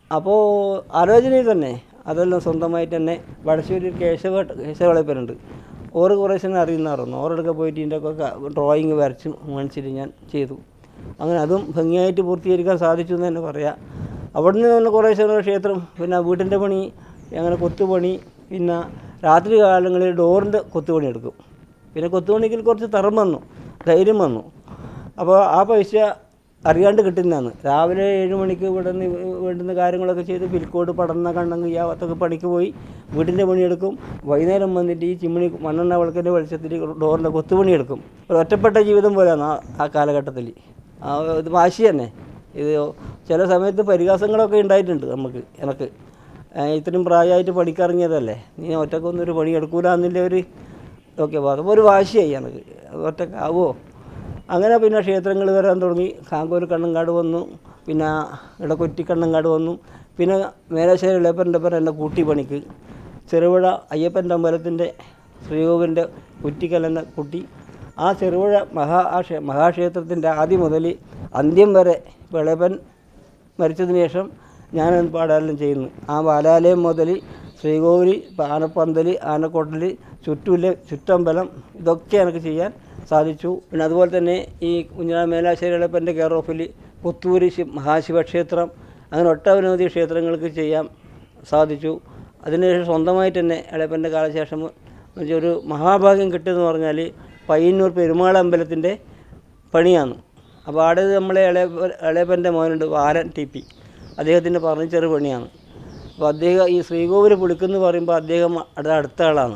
അപ്പോൾ ആലോചനയിൽ തന്നെ അതെല്ലാം സ്വന്തമായിട്ട് തന്നെ വടശ്ശേരി കേശവ കേശവളപ്പനുണ്ട് ഓറ് കുറേശ്ശെ അറിയുന്നതായിരുന്നു ഓരോടൊക്കെ പോയിട്ട് ഇതിൻ്റെ ഒക്കെ ഡ്രോയിങ് വരച്ച് മനസ്സിൽ ഞാൻ ചെയ്തു അങ്ങനെ അതും ഭംഗിയായിട്ട് പൂർത്തീകരിക്കാൻ സാധിച്ചു എന്ന് തന്നെ പറയാം അവിടെ നിന്ന് തന്നെ കുറേശ്ശെ കുറേ ക്ഷേത്രം പിന്നെ വീട്ടിൻ്റെ പണി അങ്ങനെ കൊത്തുപണി പിന്നെ രാത്രി കാലങ്ങളിൽ ഡോറിൻ്റെ കൊത്തുപണി എടുക്കും പിന്നെ കൊത്തുപണിക്ക് കുറച്ച് തറം വന്നു ധൈര്യം വന്നു അപ്പോൾ ആ പൈസ അറിയാണ്ട് കിട്ടുന്നതാണ് രാവിലെ ഏഴ് മണിക്ക് ഇവിടെ നിന്ന് വേണ്ടുന്ന കാര്യങ്ങളൊക്കെ ചെയ്ത് പിൽക്കോട് പടന്ന കണ്ണങ്ക് യാവത്തൊക്കെ പണിക്ക് പോയി വീട്ടിൻ്റെ പണിയെടുക്കും വൈകുന്നേരം വന്നിട്ട് ഈ ചിമ്മിണി മണ്ണെണ്ണ വിളക്കിൻ്റെ വെളിച്ചത്തിൽ ഡോറിൻ്റെ കൊത്തുപണി എടുക്കും ഒരു ഒറ്റപ്പെട്ട ജീവിതം പോലെയാണ് ആ ആ കാലഘട്ടത്തിൽ ആ ഇത് വാശി തന്നെ ഇത് ചില സമയത്ത് പരിഹാസങ്ങളൊക്കെ ഉണ്ടായിട്ടുണ്ട് നമുക്ക് എനിക്ക് ഏ, ഇത്രയും പ്രായമായിട്ട് പണിക്കിറങ്ങിയതല്ലേ നീ ഒറ്റക്കൊന്നും ഒരു പണി എടുക്കൂല എന്നില്ല ഒരു ഓക്കെ അപ്പോൾ ഒരു വാശിയായി എനിക്ക് ഒറ്റക്കാവോ അങ്ങനെ പിന്നെ ക്ഷേത്രങ്ങൾ വരാൻ തുടങ്ങി കാങ്കോൽ കണ്ണങ്കാട് വന്നു പിന്നെ ഇടക്കൊറ്റി കണ്ണങ്കാട് വന്നു പിന്നെ മേലാശ്ശേരി ഇളയപ്പൻ്റെ പേര് എന്നെ കൂട്ടി പണിക്ക് ചെറുപുഴ അയ്യപ്പൻ്റെ അമ്പലത്തിൻ്റെ ശ്രീകോവിലിൻ്റെ കുറ്റിക്കലെന്ന കുട്ടി ആ ചെറുപുഴ മഹാ ആ ക്ഷേ- മഹാക്ഷേത്രത്തിൻ്റെ ആദ്യം മുതൽ അന്ത്യം വരെ വിളയപ്പൻ മരിച്ചതിന് ശേഷം ഞാൻ പാടാലും ചെയ്യുന്നു ആ ബാലാലയം മുതൽ ശ്രീകോവിലി ആനപ്പന്തൽ ആനക്കൊട്ടൽ ചുറ്റൂല് ചുറ്റമ്പലം ഇതൊക്കെ എനിക്ക് ചെയ്യാൻ സാധിച്ചു പിന്നെ അതുപോലെ തന്നെ ഈ കുഞ്ഞിനാ മേലാശ്ശേരി എളപ്പൻ്റെ കെയർ ഓഫിൽ പുത്തൂര് ശി- മഹാശിവക്ഷേത്രം അങ്ങനെ ഒട്ടനവധി ക്ഷേത്രങ്ങൾക്ക് ചെയ്യാൻ സാധിച്ചു അതിനുശേഷം സ്വന്തമായിട്ട് തന്നെ എളപ്പൻ്റെ കാലശേഷം എന്നുവെച്ചാൽ ഒരു മഹാഭാഗ്യം കിട്ടിയെന്ന് പറഞ്ഞാൽ പയ്യന്നൂർ പെരുമാൾ അമ്പലത്തിൻ്റെ പണിയാണ് അപ്പോൾ അവിടെ നമ്മളെ ഇളയ ഇളയപ്പൻ്റെ മോനുണ്ട് വാരൻ ടി പി അദ്ദേഹത്തിൻ്റെ ഫർണിച്ചർ പണിയാണ് അപ്പോൾ അദ്ദേഹം ഈ ശ്രീകോവിൽ പുളിക്കെന്ന് പറയുമ്പോൾ അദ്ദേഹം അവിടെ അടുത്ത ആളാണ്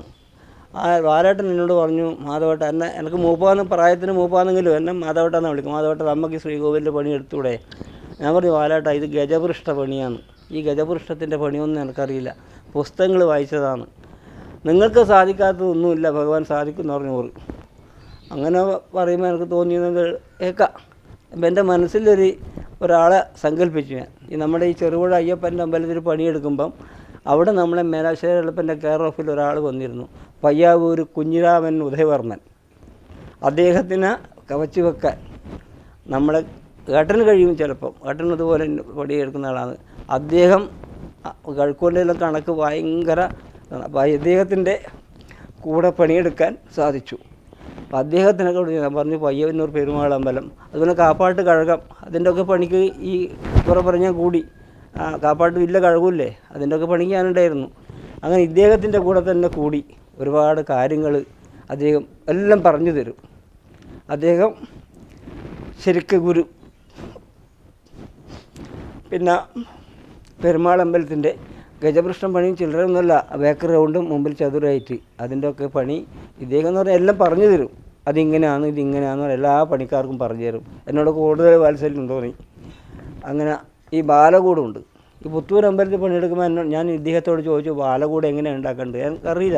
ആ വാലേട്ടൻ എന്നോട് പറഞ്ഞു മാധവേട്ട എന്നെ എനിക്ക് മൂപ്പാന്ന് പ്രായത്തിന് മൂപ്പാന്നെങ്കിലും എന്നെ മാധവേട്ടാന്ന് വിളിക്കും മാധവേട്ട നമുക്ക് ഈ ശ്രീകോവിലിൻ്റെ പണി എടുത്തൂടെ ഞാൻ പറഞ്ഞു വാലേട്ട ഇത് ഗജപൃഷ്ഠ പണിയാണ് ഈ ഗജപൃഷ്ഠത്തിൻ്റെ പണിയൊന്നും എനിക്കറിയില്ല പുസ്തകങ്ങൾ വായിച്ചതാണ് നിങ്ങൾക്ക് സാധിക്കാത്തതൊന്നുമില്ല ഭഗവാൻ സാധിക്കും എന്ന് പറഞ്ഞു ഓറ് അങ്ങനെ പറയുമ്പോൾ എനിക്ക് തോന്നിയത് കേൾക്കാം അപ്പം എൻ്റെ മനസ്സിലൊരു ഒരാളെ സങ്കല്പിച്ചു ഞാൻ ഈ നമ്മുടെ ഈ ചെറുപുഴ അയ്യപ്പൻ്റെ അമ്പലത്തിൽ പണിയെടുക്കുമ്പം അവിടെ നമ്മളെ മേലാശ്ശേരി എളുപ്പൻ്റെ കെയർ ഓഫിൽ ഒരാൾ വന്നിരുന്നു പയ്യാവൂർ കുഞ്ഞിരാമൻ ഉദയവർമ്മൻ അദ്ദേഹത്തിന് കവച്ചു വെക്കാൻ നമ്മളെ ഏട്ടന് കഴിയും ചിലപ്പം ഏട്ടൻ ഇതുപോലെ പണിയെടുക്കുന്ന ആളാണ് അദ്ദേഹം കഴുക്കൊണ്ടെല്ലാം കണക്ക് ഭയങ്കര അപ്പോൾ അദ്ദേഹത്തിൻ്റെ കൂടെ പണിയെടുക്കാൻ സാധിച്ചു അപ്പോൾ അദ്ദേഹത്തിനൊക്കെ വിളിച്ചു. ഞാൻ പറഞ്ഞു പയ്യന്നൂർ പെരുമാൾ അമ്പലം അതുപോലെ കാപ്പാട്ട് കഴകം അതിൻ്റെ ഒക്കെ പണിക്ക് ഈ കുറെ പറഞ്ഞാൽ കൂടി ആ കാപ്പാട്ട് ഇല്ല കഴകൂല്ലേ അതിൻ്റെ ഒക്കെ പണിക്ക് ഞാനുണ്ടായിരുന്നു അങ്ങനെ ഇദ്ദേഹത്തിൻ്റെ കൂടെ തന്നെ കൂടി ഒരുപാട് കാര്യങ്ങൾ അദ്ദേഹം എല്ലാം പറഞ്ഞു തരും അദ്ദേഹം ശരിക്ക് ഗുരു പിന്നെ പെരുമാൾ അമ്പലത്തിൻ്റെ ഗജപൃഷ്ഠം പണിയും ചില്ലറയൊന്നുമല്ല ബേക്കറി റൗണ്ടും മുമ്പിൽ ചതുരായിട്ട് അതിൻ്റെ ഒക്കെ പണി ഇദ്ദേഹം എന്ന് പറഞ്ഞാൽ എല്ലാം പറഞ്ഞു തരും അതിങ്ങനെയാണ് ഇതിങ്ങനെയാണെന്ന് പറഞ്ഞാൽ എല്ലാ പണിക്കാർക്കും പറഞ്ഞു തരും എന്നോട് കൂടുതൽ വാത്സല്യം തോന്നി അങ്ങനെ ഈ ബാലകൂടുണ്ട് ഈ പുത്തൂർ അമ്പലത്തിൽ പണിയെടുക്കുമ്പോൾ എന്നോട് ഞാൻ ഇദ്ദേഹത്തോട് ചോദിച്ചു ബാലകൂട് എങ്ങനെയാണ് ഉണ്ടാക്കേണ്ടത് എനിക്കറിയില്ല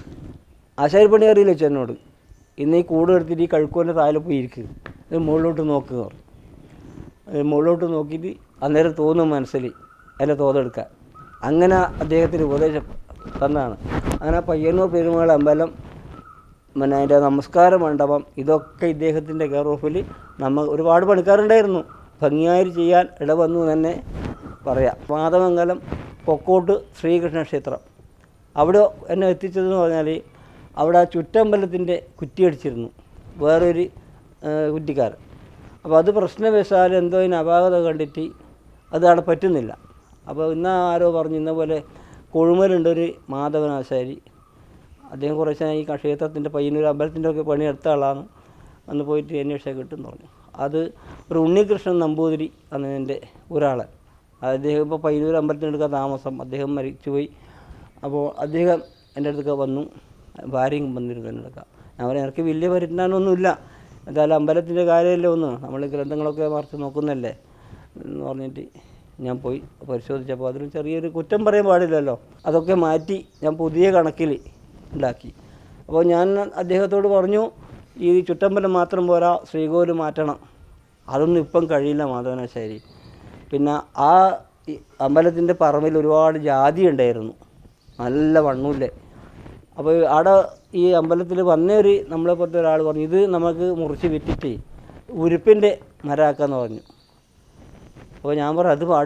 ആശാരി പണി അറിയില്ല വെച്ചു എന്നോട് ഇന്ന് ഈ കൂട് എടുത്തിട്ട് ഈ കഴുക്കോൻ്റെ താഴെ പോയി ഇരിക്കുക ഇത് മുകളിലോട്ട് നോക്കുക പറഞ്ഞു അത് മുകളിലോട്ട് നോക്കിയിട്ട് അന്നേരം തോന്നും മനസ്സിൽ അതിൻ്റെ തോതെടുക്കാൻ അങ്ങനെ അദ്ദേഹത്തിന് ഉപദേശം തന്നതാണ് അങ്ങനെ പയ്യന്നൂർ പെരുമാൾ അമ്പലം പിന്നെ അതിൻ്റെ നമസ്കാര മണ്ഡപം ഇതൊക്കെ ഇദ്ദേഹത്തിൻ്റെ കെയർ ഓഫിൽ നമ്മ ഒരുപാട് പണിക്കാരുണ്ടായിരുന്നു ഭംഗിയായി ചെയ്യാൻ ഇടവന്നു എന്ന് തന്നെ പറയാം മാതമംഗലം പൊക്കോട്ട് ശ്രീകൃഷ്ണ ക്ഷേത്രം അവിടെ എന്നെ എത്തിച്ചതെന്ന് പറഞ്ഞാൽ അവിടെ ആ ചുറ്റമ്പലത്തിൻ്റെ കുറ്റിയടിച്ചിരുന്നു വേറൊരു ആ, കുറ്റിക്കാരൻ അപ്പോൾ അത് പ്രശ്നവശാൽ എന്തോ അതിന് അപാകത കണ്ടിട്ട് അത് അവിടെ പറ്റുന്നില്ല അപ്പോൾ ഇന്ന് ആരോ പറഞ്ഞു ഇന്ന പോലെ കൊഴുമലുണ്ട് ഒരു മാധവനാശാരി അദ്ദേഹം കുറച്ച് ഈ ക്ഷേത്രത്തിൻ്റെ പയ്യന്നൂർ അമ്പലത്തിൻ്റെ ഒക്കെ പണിയെടുത്ത ആളാണ് അന്ന് പോയിട്ട് അന്വേഷിച്ചാൽ കിട്ടുമെന്ന് പറഞ്ഞു അത് ഒരു ഉണ്ണികൃഷ്ണൻ നമ്പൂതിരി എന്നതിൻ്റെ ഒരാളെ അദ്ദേഹം ഇപ്പോൾ പയ്യന്നൂർ അമ്പലത്തിനെടുക്കാൻ താമസം അദ്ദേഹം മരിച്ചുപോയി അപ്പോൾ അദ്ദേഹം എൻ്റെ അടുത്തൊക്കെ വന്നു ഭാര്യയും വന്നിരുന്നു എൻ്റെ അടുക്ക ഞാൻ പറഞ്ഞു എനിക്ക് വലിയ പരിജ്ഞാനമൊന്നുമില്ല എന്തായാലും അമ്പലത്തിൻ്റെ കാര്യമല്ലേ ഒന്ന് നമ്മൾ ഗ്രന്ഥങ്ങളൊക്കെ മറിച്ച് നോക്കുന്നല്ലേ എന്ന് പറഞ്ഞിട്ട് ഞാൻ പോയി പരിശോധിച്ചപ്പോൾ അതിൽ ചെറിയൊരു കുറ്റം പറയാൻ പാടില്ലല്ലോ അതൊക്കെ മാറ്റി ഞാൻ പുതിയ കണക്കിൽ ഉണ്ടാക്കി അപ്പോൾ ഞാൻ അദ്ദേഹത്തോട് പറഞ്ഞു ഈ ചുറ്റമ്പലം മാത്രം പോരാ ശ്രീകോവിൽ മാറ്റണം അതൊന്നും ഇപ്പം കഴിയില്ല മാധവനാശാരി പിന്നെ ആ ഈ അമ്പലത്തിൻ്റെ പറമ്പിൽ ഒരുപാട് ജാതി ഉണ്ടായിരുന്നു നല്ല വണ്ണൂല്ലേ അപ്പോൾ അവിടെ ഈ അമ്പലത്തിൽ വന്ന ഒരു നമ്മളെ പോലത്തെ ഒരാൾ പറഞ്ഞു ഇത് നമുക്ക് മുറിച്ച് വിറ്റിട്ട് ഉരുപ്പിൻ്റെ മരമാക്കാന്ന് പറഞ്ഞു അപ്പോൾ ഞാൻ പറഞ്ഞു അത് പാടില്ല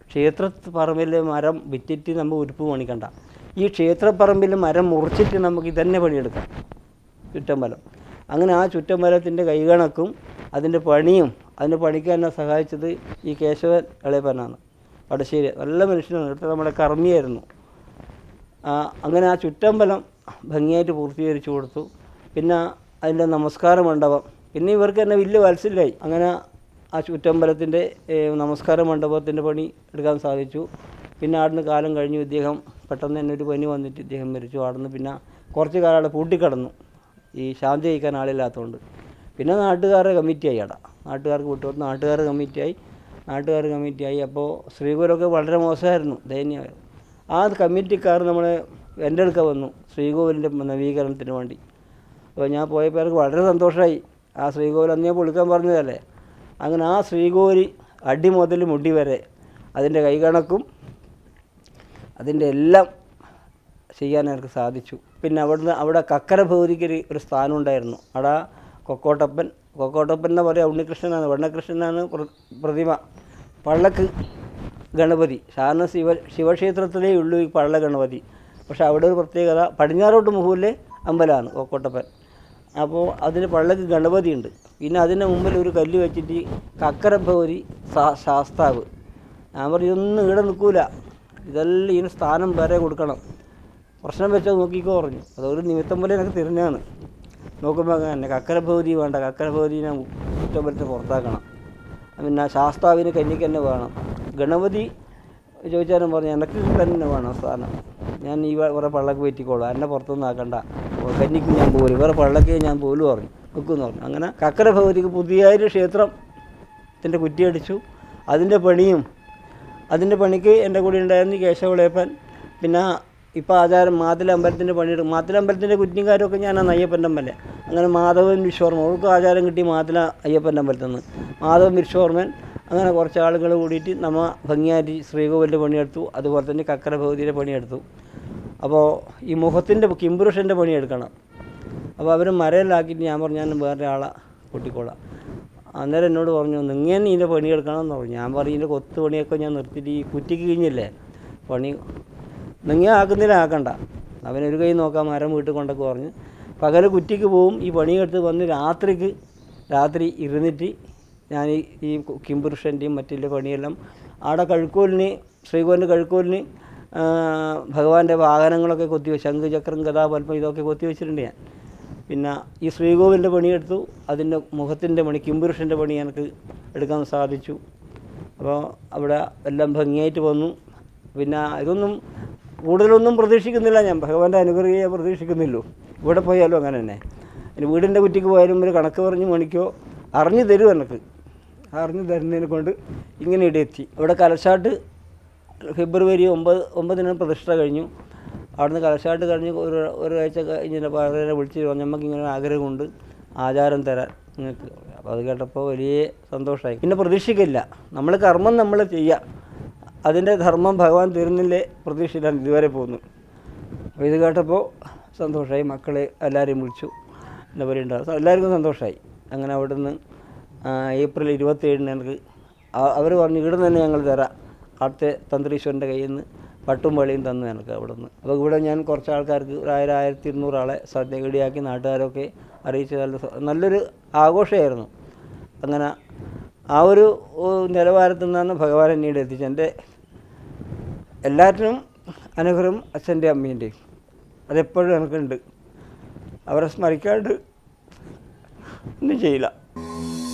ക്ഷേത്ര പറമ്പിൽ മരം വിറ്റിട്ട് നമ്മൾ ഉരുപ്പ് പണിക്കണ്ട ഈ ക്ഷേത്രപ്പറമ്പിൽ മരം മുറിച്ചിട്ട് നമുക്ക് ഇതന്നെ പണിയെടുക്കാം ചുറ്റമ്പലം അങ്ങനെ ആ ചുറ്റമ്പലത്തിൻ്റെ കൈകണക്കും അതിൻ്റെ പണിയും അതിൻ്റെ പണിക്ക് എന്നെ സഹായിച്ചത് ഈ കേശവൻ ഇളയപ്പനാണ് വടശ്ശേരി നല്ല മനുഷ്യനാണ് ഇവിടുത്തെ നമ്മുടെ കർമ്മിയായിരുന്നു ആ, അങ്ങനെ ആ ചുറ്റമ്പലം ഭംഗിയായിട്ട് പൂർത്തീകരിച്ചു കൊടുത്തു പിന്നെ അതിൻ്റെ നമസ്കാര മണ്ഡപം പിന്നെ ഇവർക്ക് തന്നെ വലിയ വാത്സല്യമായി അങ്ങനെ ആ ചുറ്റമ്പലത്തിൻ്റെ ഏ, നമസ്കാര മണ്ഡപത്തിൻ്റെ പണി എടുക്കാൻ സാധിച്ചു പിന്നെ അവിടുന്ന് കാലം കഴിഞ്ഞു ഇദ്ദേഹം പെട്ടെന്ന് തന്നെ ഒരു പനി വന്നിട്ട് ഇദ്ദേഹം മരിച്ചു അവിടുന്ന് പിന്നെ കുറച്ച് കാലം അവിടെ പൂട്ടിക്കിടന്നു ഈ ശാന്തി കഴിക്കാൻ ആളില്ലാത്തതുകൊണ്ട് പിന്നെ നാട്ടുകാരുടെ കമ്മിറ്റിയായി അവിടെ നാട്ടുകാർക്ക് വിട്ടുകൊടുത്ത് നാട്ടുകാരുടെ കമ്മിറ്റിയായി നാട്ടുകാർ കമ്മിറ്റിയായി അപ്പോൾ ശ്രീകുലൊക്കെ വളരെ മോശമായിരുന്നു ദയനീയമായിരുന്നു ആ കമ്മിറ്റിക്കാർ നമ്മളെ എൻ്റെ അടുക്ക വന്നു ശ്രീകോവിലിൻ്റെ നവീകരണത്തിന് വേണ്ടി അപ്പോൾ ഞാൻ പോയപ്പോൾ എനിക്ക് വളരെ സന്തോഷമായി ആ ശ്രീകോവിൽ അന്ന് ഞാൻ പൊളിക്കാൻ പറഞ്ഞതല്ലേ അങ്ങനെ ആ ശ്രീകോവിൽ അടി മുതൽ മുടി വരെ അതിൻ്റെ കൈകണക്കും അതിൻ്റെ എല്ലാം ചെയ്യാൻ എനിക്ക് സാധിച്ചു പിന്നെ അവിടുന്ന് അവിടെ കക്കര ഭൗതിക്ക് ഒരു- ഒരു സ്ഥാനം ഉണ്ടായിരുന്നു അവിടെ കൊക്കോട്ടപ്പൻ കൊക്കോട്ടപ്പൻ എന്ന് പറയാം ഉണ്ണികൃഷ്ണനാണ് വണ്ണകൃഷ്ണനാണ് പ്ര- പ്രതിമ പള്ളക്ക് ഗണപതി സാധാരണ ശിവ ശിവക്ഷേത്രത്തിലേ ഉള്ളൂ ഈ പള്ള ഗണപതി പക്ഷെ അവിടെ ഒരു പ്രത്യേകത പടിഞ്ഞാറോട്ട് മുഹൂരിലെ അമ്പലമാണ് കൊക്കോട്ടപ്പൻ അപ്പോൾ അതിന് പള്ളക്ക് ഗണപതി ഉണ്ട് പിന്നെ അതിൻ്റെ മുമ്പിൽ ഒരു കല്ല് വെച്ചിട്ട് കക്കര ഭൗരി സാ ശാസ്താവ് ഞാൻ പറഞ്ഞു ഇതൊന്നും ഇവിടെ നിൽക്കൂല ഇതെല്ലാം ഇതിന് സ്ഥാനം വരെ കൊടുക്കണം പ്രശ്നം വെച്ചാൽ നോക്കിക്കോ പറഞ്ഞു അതൊരു നിമിത്തം പോലെ എനിക്ക് തിരിഞ്ഞാണ് നോക്കുമ്പോൾ തന്നെ കക്കര ഭൗതി വേണ്ട കക്കര ഭൗതിനെ കുറ്റമ്പലത്തിന് പുറത്താക്കണം പിന്നെ ശാസ്താവിന് കന്നിക്ക് തന്നെ വേണം ഗണപതി ചോദിച്ചാലും പറഞ്ഞു എനിക്ക് തന്നെ വേണം സ്ഥാനം ഞാൻ ഈ വേറെ പള്ളക്ക് പറ്റിക്കോളാം എന്നെ പുറത്തൊന്നും ആക്കണ്ട കന്നിക്ക് ഞാൻ പോലും വേറെ പള്ളക്ക് ഞാൻ പോലും പറഞ്ഞു വെക്കുമെന്ന് പറഞ്ഞു അങ്ങനെ കക്കര ഭഗവതിക്ക് പുതിയൊരു ക്ഷേത്രം ത്തിൻ്റെ കുറ്റിയടിച്ചു അതിൻ്റെ പണിയും അതിൻ്റെ പണിക്ക് എൻ്റെ കൂടെ ഉണ്ടായിരുന്നു ഈ കേശവളേപ്പൻ പിന്നെ ഇപ്പോൾ ആചാരം മാതല അമ്പലത്തിൻ്റെ പണിയെടുക്കും മാതല അമ്പലത്തിൻ്റെ കുറ്റിക്കാരൊക്കെ ഞാനാണ് അയ്യപ്പൻ്റെ അമ്പലം അങ്ങനെ മാധവൻ വിശ്വർമ്മ അവർക്ക് ആചാരം കിട്ടി മാതല അയ്യപ്പൻ്റെ അമ്പലത്തിൽ നിന്ന് മാധവൻ വിശ്വർമ്മൻ അങ്ങനെ കുറച്ച് ആളുകൾ കൂടിയിട്ട് നമ്മ ഭംഗിയായിട്ട് ശ്രീകോവിലിൻ്റെ പണിയെടുത്തു അതുപോലെ തന്നെ കക്കര ഭഗവതിയുടെ പണിയെടുത്തു അപ്പോൾ ഈ മുഖത്തിൻ്റെ കിംപുരുഷൻ്റെ പണിയെടുക്കണം അപ്പോൾ അവർ മരയിലാക്കിയിട്ട് ഞാൻ പറഞ്ഞു ഞാൻ വേറെ ആളെ കൂട്ടിക്കോളാം അന്നേരം എന്നോട് പറഞ്ഞു നിങ്ങൾ ഇതിൻ്റെ പണിയെടുക്കണം എന്ന് പറഞ്ഞു ഞാൻ പറഞ്ഞു ഇതിൻ്റെ കൊത്ത് പണിയൊക്കെ ഞാൻ നിർത്തിയിട്ട് ഈ കുറ്റിക്ക് കഴിഞ്ഞില്ലേ പണി നിങ്ങൾ ആക്കുന്നില്ല ആക്കണ്ട അവനൊരു കൈ നോക്കാൻ മരം വീട്ടിൽ കൊണ്ടൊക്കെ പറഞ്ഞ് പകൽ കുറ്റിക്ക് പോവും ഈ പണിയെടുത്ത് വന്ന് രാത്രിക്ക് രാത്രി ഇരുന്നിട്ട് ഞാൻ ഈ ഈ കിംപുരുഷൻ്റെയും മറ്റുള്ള പണിയെല്ലാം ആടെ കഴുക്കോലിന് ശ്രീകോലിൻ്റെ കഴുക്കോലിന് ആ, ഭഗവാന്റെ വാഹനങ്ങളൊക്കെ കൊത്തി ശംഖ് ചക്രം ഗതാപൽപ്പം ഇതൊക്കെ കൊത്തി വെച്ചിട്ടുണ്ട് ഞാൻ പിന്നെ ഈ ശ്രീകോവിലിൻ്റെ പണിയെടുത്തു അതിൻ്റെ മുഖത്തിൻ്റെ പണി കിംപുരുഷൻ്റെ പണി എനിക്ക് എടുക്കാൻ സാധിച്ചു അപ്പോൾ അവിടെ എല്ലാം ഭംഗിയായിട്ട് വന്നു പിന്നെ ഇതൊന്നും കൂടുതലൊന്നും പ്രതീക്ഷിക്കുന്നില്ല ഞാൻ ഭഗവാന്റെ അനുഗ്രഹം ഞാൻ പ്രതീക്ഷിക്കുന്നില്ലോ ഇവിടെ പോയാലും അങ്ങനെ തന്നെ ഇനി വീടിൻ്റെ കുറ്റിക്ക് പോയാലും ഒരു കണക്ക് പറഞ്ഞ് മണിക്കോ അറിഞ്ഞു തരും എനിക്ക് അറിഞ്ഞു തരുന്നതിനെ കൊണ്ട് ഇങ്ങനെ ഇവിടെ എത്തി ഇവിടെ കലശാട്ട് ഫെബ്രുവരി ഒമ്പത് ഒമ്പതിന് പ്രതിഷ്ഠ കഴിഞ്ഞു അവിടുന്ന് കലശാട്ട് കഴിഞ്ഞ് ഒരു ഒരാഴ്ച കഴിഞ്ഞിട്ട് അവരെ വിളിച്ച് പറഞ്ഞു നമുക്ക് ഇങ്ങനെ ആഗ്രഹമുണ്ട് ആചാരം തരാൻ നിങ്ങൾക്ക് അപ്പോൾ അത് കേട്ടപ്പോൾ വലിയ സന്തോഷമായി പിന്നെ പ്രതീക്ഷിക്കില്ല നമ്മൾ കർമ്മം നമ്മൾ ചെയ്യുക അതിൻ്റെ ധർമ്മം ഭഗവാൻ തരുന്നില്ലേ പ്രതീക്ഷയിലാണ് ഇതുവരെ പോകുന്നു അപ്പോൾ ഇത് കേട്ടപ്പോൾ സന്തോഷമായി മക്കളെ എല്ലാവരെയും വിളിച്ചു എന്താ പറയുക എല്ലാവർക്കും സന്തോഷമായി അങ്ങനെ അവിടുന്ന് ആ, ഏപ്രിൽ ഇരുപത്തേഴിന് എനിക്ക് അവർ പറഞ്ഞു ഇവിടെ തന്നെ ഞങ്ങൾ തരാം അവിടുത്തെ തന്ത്രീശ്വരൻ്റെ കയ്യിൽ നിന്ന് പട്ടും വെളിയും തന്നു എനിക്ക് അവിടുന്ന് അപ്പോൾ ഇവിടെ ഞാൻ കുറച്ച് ആൾക്കാർക്ക് ഒരു ആയിരം ആയിരത്തി ഇരുന്നൂറ് ആളെ സദ്യകടിയാക്കി നാട്ടുകാരൊക്കെ അറിയിച്ച് നല്ല സ- നല്ലൊരു ആഘോഷമായിരുന്നു അങ്ങനെ ആ ഒരു ഓ, നിലവാരത്തിൽ നിന്നാണ് ഭഗവാൻ എന്നീട് എത്തിച്ചത് എൻ്റെ എല്ലാറ്റിനും അനുഗ്രഹം അച്ഛൻ്റെ അമ്മേൻ്റെയും അതെപ്പോഴും എനിക്കുണ്ട് അവരെ സ്മരിക്കാണ്ട് ഒന്നും ചെയ്യില്ല